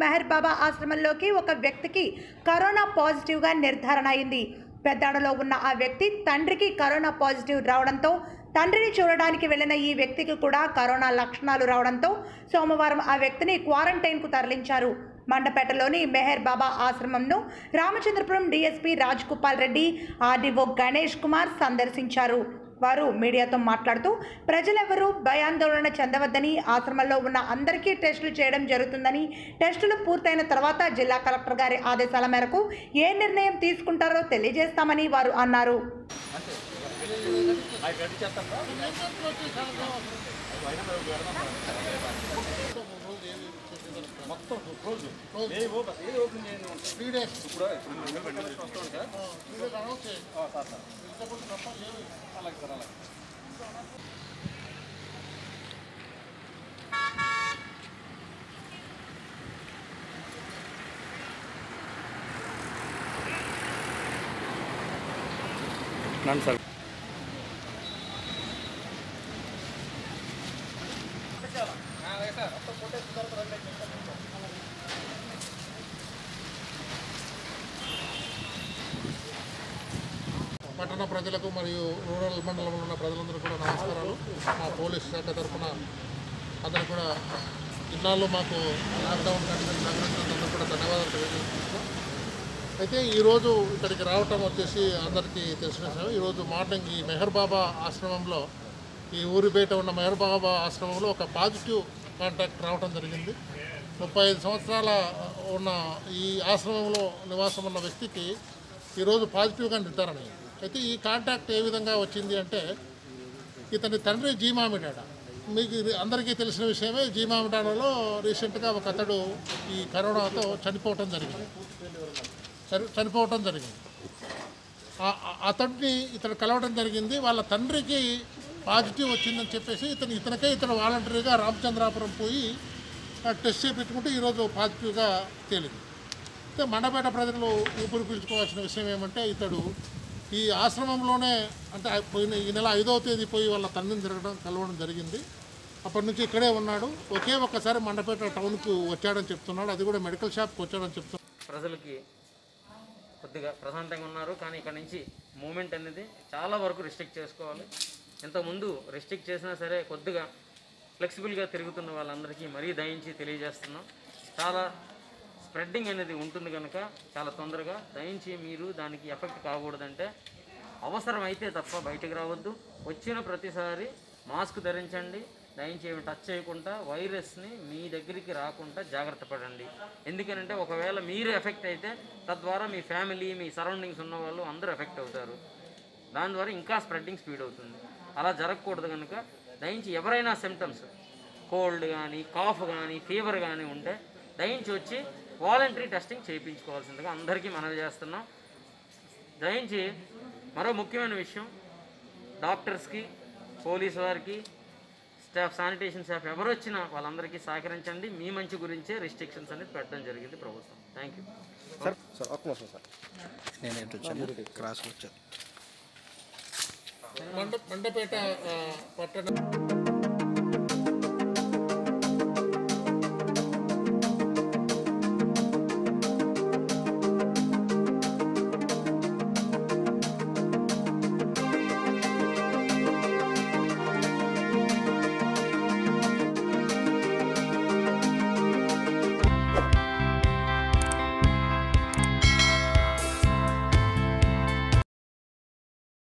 మెహర్ బాబా ఆశ్రమంలోకి ఒక వ్యక్తికి కరోనా పాజిటివ్గా నిర్ధారణ అయింది పెద్దాడలో ఉన్న ఆ వ్యక్తి తండ్రికి కరోనా పాజిటివ్ రావడంతో తండ్రిని చూడడానికి వెళ్లిన ఈ వ్యక్తికి కూడా కరోనా లక్షణాలు రావడంతో సోమవారం ఆ వ్యక్తిని క్వారంటైన్కు తరలించారు మండపేటలోని మెహర్ బాబా ఆశ్రమంను రామచంద్రపురం డీఎస్పీ రాజ్ కుపాల్ రెడ్డి ఆర్డీఓ గణేష్ కుమార్ సందర్శించారు వారు మీడియాతో మాట్లాడుతూ ప్రజలెవరూ భయాందోళన చెందవద్దని ఆశ్రమంలో ఉన్న అందరికీ టెస్టులు చేయడం జరుగుతుందని టెస్టులు పూర్తయిన తర్వాత జిల్లా కలెక్టర్ గారి ఆదేశాల మేరకు ఏ నిర్ణయం తీసుకుంటారో తెలియజేస్తామని వారు అన్నారు త్రీ డేస్ ఇప్పుడు అనౌన్స్ చేయండి వెజిటబుల్స్ తప్ప ఏమి నన్ను సార్ పట్టణ ప్రజలకు మరియు రూరల్ మండలంలో ఉన్న ప్రజలందరూ కూడా నమస్కారాలు మా పోలీస్ శాఖ తరఫున అందరూ కూడా ఇన్నాళ్ళు మాకు లాక్డౌన్ కండిషన్ సహకరించినందుకు కూడా ధన్యవాదాలు తెలియజేస్తున్నాం అయితే ఈరోజు ఇక్కడికి రావటం వచ్చేసి అందరికీ తెలిసిన విషయం ఈరోజు మార్నింగ్ ఈ మెహర్ బాబా ఆశ్రమంలో ఈ ఊరి బయట ఉన్న మెహర్ బాబా ఆశ్రమంలో ఒక పాజిటివ్ కాంటాక్ట్ రావటం జరిగింది ముప్పై ఐదు సంవత్సరాల ఉన్న ఈ ఆశ్రమంలో నివాసం ఉన్న వ్యక్తికి ఈరోజు పాజిటివ్గా నిర్ధారణ అయింది అయితే ఈ కాంటాక్ట్ ఏ విధంగా వచ్చింది అంటే ఇతని తండ్రి జీమామిడాడ మీకు ఇది అందరికీ తెలిసిన విషయమే జీమామిడాడలో రీసెంట్గా ఒక అతడు ఈ కరోనాతో చనిపోవటం జరిగింది చని చనిపోవటం జరిగింది ఆ- ఆ- అతడిని ఇతను కలవడం జరిగింది వాళ్ళ తండ్రికి పాజిటివ్ వచ్చిందని చెప్పేసి ఇతను ఇతనికే ఇతను వాలంటరీగా రామచంద్రాపురం పోయి ఆ, టెస్ట్ చేయించుకుంటే ఈరోజు పాజిటివ్గా తేలింది అయితే మండపేట ప్రజలు ఊపిరి పీల్చుకోవాల్సిన విషయం ఏమంటే ఇతడు ఈ ఆశ్రమంలోనే అంటే ఆ పోయిన ఈ నెల ఐదవ తేదీ పోయి వాళ్ళ తండ్రిని తిరగడం కలవడం జరిగింది అప్పటి నుంచి ఇక్కడే ఉన్నాడు ఒకే ఒక్కసారి మండపేట టౌన్కు వచ్చాడని చెప్తున్నాడు అది కూడా మెడికల్ షాప్కి వచ్చాడని చెప్తున్నాడు ప్రజలకి కొద్దిగా ప్రశాంతంగా ఉన్నారు కానీ ఇక్కడ నుంచి మూమెంట్ అనేది చాలా వరకు రిస్ట్రిక్ట్ చేసుకోవాలి ఇంతకుముందు రిస్ట్రిక్ట్ చేసినా సరే కొద్దిగా ఫ్లెక్సిబుల్గా తిరుగుతున్న వాళ్ళందరికీ మరీ దయించి తెలియజేస్తున్నాం చాలా స్ప్రెడ్డింగ్ అనేది ఉంటుంది కనుక చాలా తొందరగా దయించి మీరు దానికి ఎఫెక్ట్ కాకూడదంటే అవసరం అయితే తప్ప బయటకు రావద్దు వచ్చిన ప్రతిసారి మాస్క్ ధరించండి దయించి ఏమి టచ్ చేయకుండా వైరస్ని మీ దగ్గరికి రాకుండా జాగ్రత్త పడండి ఎందుకనంటే ఒకవేళ మీరు ఎఫెక్ట్ అయితే తద్వారా మీ ఫ్యామిలీ మీ సరౌండింగ్స్ ఉన్న వాళ్ళు అందరూ ఎఫెక్ట్ అవుతారు దాని ద్వారా ఇంకా స్ప్రెడ్డింగ్ స్పీడ్ అవుతుంది అలా జరగకూడదు కనుక దయించి ఎవరైనా సిమ్టమ్స్ కోల్డ్ కానీ కాఫ్ కానీ ఫీవర్ కానీ ఉంటే దయించి వచ్చి వాలంటరీ టెస్టింగ్ చేయించుకోవాల్సిందిగా అందరికీ మనవి చేస్తున్నాం దయించి మరో ముఖ్యమైన విషయం డాక్టర్స్కి పోలీస్ వారికి స్టాఫ్ శానిటేషన్ స్టాఫ్ ఎవరు వచ్చినా వాళ్ళందరికీ సహకరించండి మీ మంచి గురించే రిస్ట్రిక్షన్స్ అనేది పెట్టడం జరిగింది ప్రభుత్వం థ్యాంక్ యూ సార్ సార్ ఒక్క నిమిషం సార్ నేను ఎటు వచ్చాను క్రాస్కి వచ్చాను మండ మండపేట ఆ, పట్టణ